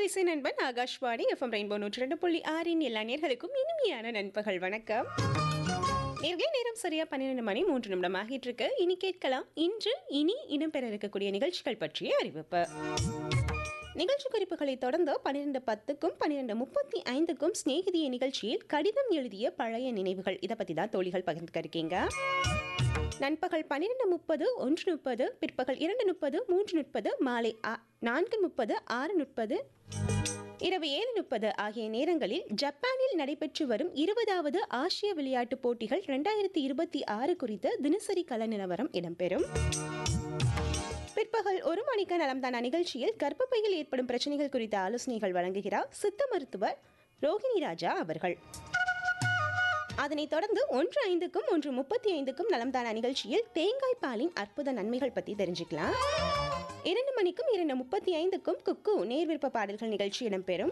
இசை நண்பன் Akashvani FM rainbow நூற்றி ரெண்டு புள்ளி ஆறின் எல்லா நேர்களுக்கும் இனிமையான நண்பகல் வணக்கம் நேர்களே நேரம் சரியா பன்னிரெண்டு மணி மூன்று நிமிடம் ஆகிட்டு இருக்கு இனி கேட்கலாம் இன்று இனி இடம்பெற இருக்கக்கூடிய நிகழ்ச்சிகள் பற்றிய அறிவிப்பு நிகழ்ச்சி குறிப்புகளை தொடர்ந்து பன்னிரெண்டு பத்துக்கும் பன்னிரெண்டு முப்பத்தி ஐந்துக்கும் சிநேகிதிய நிகழ்ச்சியில் கடிதம் எழுதிய பழைய நினைவுகள் இதை பற்றி தான் தோழிகள் பகிர்ந்துக்க இருக்கீங்க நண்பகல் பன்னிரெண்டு முப்பது ஒன்று முப்பது பிற்பகல் இரண்டு முப்பது மூன்று முப்பது மாலை ஆ- நான்கு முப்பது ஆறு முப்பது இரவு ஏழு முப்பது ஆகிய நேரங்களில் ஜப்பானில் நடைபெற்று வரும் இருபதாவது ஆசிய விளையாட்டுப் போட்டிகள் ரெண்டாயிரத்தி இருபத்தி ஆறு குறித்த தினசரி கள நிலவரம் இடம்பெறும் பிற்பகல் ஒரு மணிக்கு நலம்தானா நிகழ்ச்சியில் கர்ப்பப்பையில் ஏற்படும் பிரச்சனைகள் குறித்த ஆலோசனைகள் வழங்குகிறார் சித்த மருத்துவர் ரோகிணி ராஜா அவர்கள் அதனைத் தொடர்ந்து ஒன்று ஐந்துக்கும் ஒன்று முப்பத்தி ஐந்துக்கும் நலம்தானா நிகழ்ச்சியில் தேங்காய் பாலின் அற்புத நன்மைகள் பற்றி தெரிஞ்சுக்கலாம் இரண்டு மணிக்கும் இரண்டு முப்பத்தி ஐந்துக்கும் குக்கு நேர்விருப்ப பாடல்கள் நிகழ்ச்சி இடம்பெறும்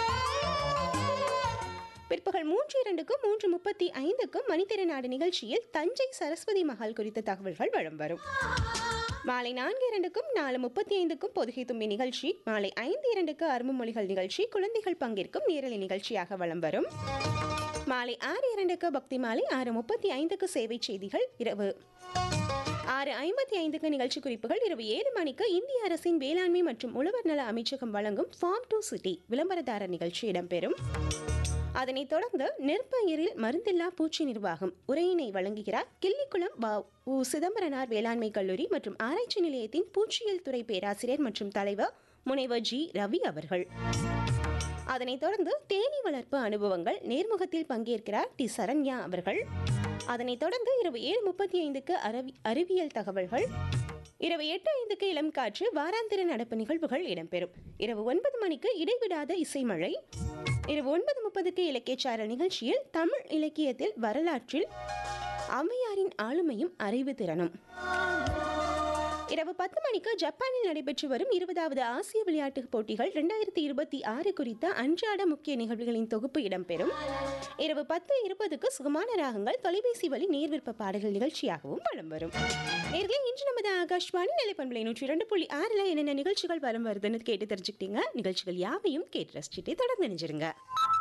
பிற்பகல் மூன்று இரண்டுக்கும் மூன்று முப்பத்தி ஐந்துக்கும் மணித்திர நாடு நிகழ்ச்சியில் தஞ்சை சரஸ்வதி மஹால் குறித்த தகவல்கள் வலம் வரும் மாலை நான்கு இரண்டுக்கும் நாலு முப்பத்தி ஐந்துக்கும் பொதுகை தும்பி நிகழ்ச்சி மாலை ஐந்து இரண்டுக்கு அரும்பு மொழிகள் நிகழ்ச்சி குழந்தைகள் பங்கேற்கும் நேரலை நிகழ்ச்சியாக வலம் வரும் மாலை ஆறு இரண்டுக்கு பக்தி மாலை ஆறு முப்பத்தி ஐந்துக்கு சேவை செய்திகள் இரவு ஆறு ஐம்பத்தி ஐந்துக்கு நிகழ்ச்சி குறிப்புகள் இரவு ஏழு மணிக்கு இந்திய அரசின் வேளாண்மை மற்றும் உழவர் நல அமைச்சகம் வழங்கும் ஃபார்ம் டு சிட்டி விளம்பரதாரர் நிகழ்ச்சி இடம்பெறும் அதனைத் தொடர்ந்து நெற்பயிரில் மருந்தில்லா பூச்சி நிர்வாகம் உரையினை வழங்குகிறார் கிள்ளிக்குளம் வ உ சிதம்பரனார் வேளாண்மை கல்லூரி மற்றும் ஆராய்ச்சி நிலையத்தின் பூச்சியியல் துறை பேராசிரியர் மற்றும் தலைவர் முனைவர் ஜி ரவி அவர்கள் அதனைத் தொடர்ந்து தேனீ வளர்ப்பு அனுபவங்கள் நேர்முகத்தில் பங்கேற்கிறார் டி சரண்யா அவர்கள் அதனைத் தொடர்ந்து இரவு ஏழு முப்பத்தி ஐந்துக்கு அரவி அறிவியல் தகவல்கள் இரவு எட்டு ஐந்துக்கு இளம் காற்று வாராந்திர நடப்பு நிகழ்வுகள் இடம்பெறும் இரவு ஒன்பது மணிக்கு இடைவிடாத இசைமழை இரவு ஒன்பது முப்பதுக்கு இலக்கியச்சாரல் நிகழ்ச்சியில் தமிழ் இலக்கியத்தில் வரலாற்றில் அம்மையாரின் ஆளுமையும் அறிவு திறனும் இரவு பத்து மணிக்கு ஜப்பானில் நடைபெற்று வரும் இருபதாவது ஆசிய விளையாட்டுப் போட்டிகள் ரெண்டாயிரத்தி இருபத்தி ஆறு குறித்த அன்றாட முக்கிய நிகழ்வுகளின் தொகுப்பு இடம்பெறும் இரவு பத்து இருபதுக்கு சுகமான ராகங்கள் தொலைபேசி வழி நேர்விற்ப பாடல்கள் நிகழ்ச்சியாகவும் வலம் வரும் நேர்களே இன்று நமது ஆகாஷ்வாணி நிலைப்பண்பலை நூற்றி இரண்டு புள்ளி ஆறில் என்னென்ன நிகழ்ச்சிகள் வலம் வருதுன்னு கேட்டு தெரிஞ்சுக்கிட்டீங்க நிகழ்ச்சிகள் யாவையும் கேட்டு ரசிச்சுட்டே தொடர்ந்து நினைச்சிருங்க